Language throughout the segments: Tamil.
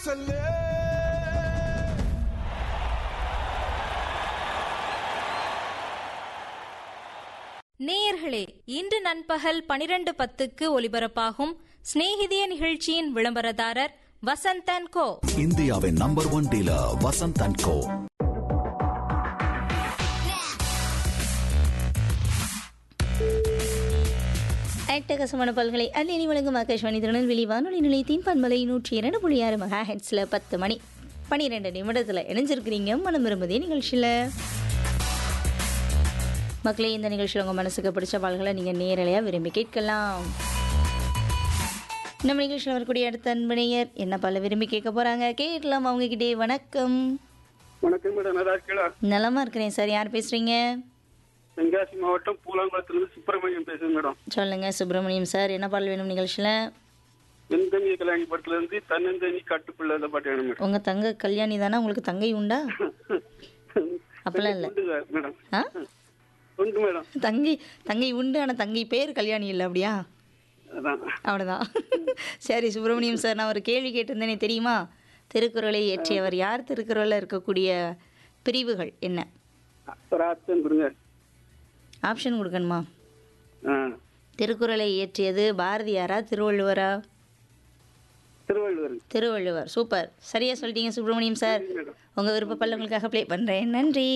சொல்லு நேயர்களே இன்று நண்பகல் பனிரெண்டு பத்துக்கு ஒலிபரப்பாகும் சிநேகிதிய நிகழ்ச்சியின் விளம்பரதாரர் வசந்தன் கோ இந்தியாவின் number one dealer Vasanth and Co அட்டகசமான பல்கலை அல்லி வழங்கும் ஆகாஷ்வாணி திருநெல்வேலி வானொலி நிலையத்தின் பன்மலை நூற்றி இரண்டு புள்ளி ஆறு மெகா ஹெட்ஸில் பத்து மணி பன்னிரெண்டு நிமிடத்தில் இணைஞ்சிருக்கிறீங்க மனம் விரும்புதே நிகழ்ச்சியில் மக்களே இந்த நிகழ்ச்சியில் உங்கள் மனசுக்கு பிடிச்ச பால்களை நீங்கள் நேரலையாக விரும்பி கேட்கலாம் நம்ம நிகழ்ச்சியில் வரக்கூடிய அடுத்த அன்பனையர் என்ன பல விரும்பி கேட்க போகிறாங்க கேட்கலாம் அவங்ககிட்டே வணக்கம் வணக்கம் மேடம் நல்லா இருக்கீங்களா நலமா இருக்கிறேன் சார் யார் பேசுகிறீங்க தென்காசி மாவட்டம் பூலாங்குளத்திலிருந்து சுப்பிரமணியம் பேசுறேன் மேடம் சொல்லுங்கள் சுப்பிரமணியம் சார் என்ன பாடல் வேணும் நிகழ்ச்சியில் வெண்தமிய கல்யாணி படத்துல இருந்து தன்னந்தனி கட்டுப்பிள்ளை அந்த பாட்டு வேணும் மேடம் உங்கள் தங்க கல்யாணி தானே உங்களுக்கு தங்கை உண்டா அப்படிலாம் இல்லை உண்டு சார் மேடம் ஆ உண்டு மேடம் தங்கை தங்கை உண்டு ஆனால் தங்கை பேர் கல்யாணி இல்லை அப்படியா அதான் அவ்வளோதான் சரி சுப்பிரமணியம் சார் நான் ஒரு கேள்வி கேட்டிருந்தேனே தெரியுமா திருக்குறளை இயற்றியவர் யார் திருக்குறளில் இருக்கக்கூடிய பிரிவுகள் என்ன ஒரு ஆப்ஷன் கொடுங்க ஆப்ஷன் கொடுக்கணுமா ஆ திருக்குறளை இயற்றியது பாரதியாரா திருவள்ளுவரா திருவள்ளுவர் திருவள்ளுவர் சூப்பர் சரியா சொல்லிட்டீங்க சுப்பிரமணியம் சார் உங்கள் விருப்ப பல்லவங்களுக்காக ப்ளே பண்ணுறேன் நன்றி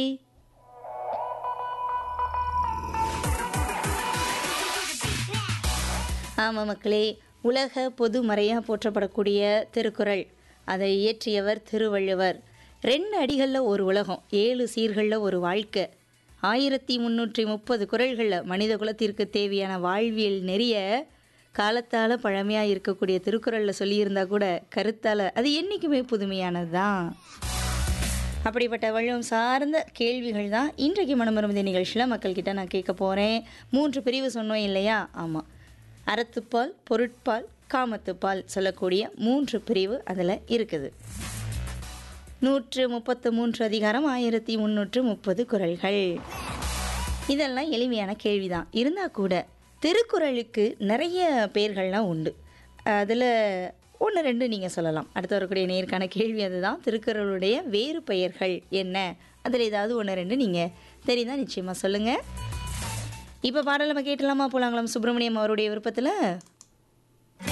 ஆமாம் மக்களே உலக பொதுமறையாக போற்றப்படக்கூடிய திருக்குறள் அதை இயற்றியவர் திருவள்ளுவர் ரெண்டு அடிகளில் ஒரு உலகம் ஏழு சீர்களில் ஒரு வாழ்க்கை ஆயிரத்தி முந்நூற்றி முப்பது குறள்களில் மனித குலத்திற்கு தேவையான வாழ்வியல் நெறிய காலத்தால் பழமையாக இருக்கக்கூடிய திருக்குறளில் சொல்லியிருந்தா கூட கருத்தால் அது என்றைக்குமே புதுமையானது தான் அப்படிப்பட்ட வள்ளுவம் சார்ந்த கேள்விகள் தான் இன்றைக்கு மனமருமதி நிகழ்ச்சியில் மக்கள்கிட்ட நான் கேட்க போகிறேன் மூன்று பிரிவு சொன்னோம் இல்லையா ஆமாம் அறத்துப்பால் பொருட்பால் காமத்துப்பால் சொல்லக்கூடிய மூன்று பிரிவு அதில் இருக்குது நூற்று முப்பத்து மூன்று அதிகாரம் ஆயிரத்தி முந்நூற்று முப்பது குறள்கள் இதெல்லாம் எளிமையான கேள்விதான் இருந்தால் கூட திருக்குறளுக்கு நிறைய பெயர்கள்லாம் உண்டு அதில் ஒன்று ரெண்டு நீங்கள் சொல்லலாம் அடுத்து வரக்கூடிய நேருக்கான கேள்வி அதுதான் திருக்குறளுடைய வேறு பெயர்கள் என்ன அதில் ஏதாவது ஒன்று ரெண்டு நீங்கள் தெரியுதா நிச்சயமாக சொல்லுங்கள் இப்போ பாடல் நம்ம கேட்டலாமா போலாங்களாம் சுப்பிரமணியம் அவருடைய விருப்பத்தில்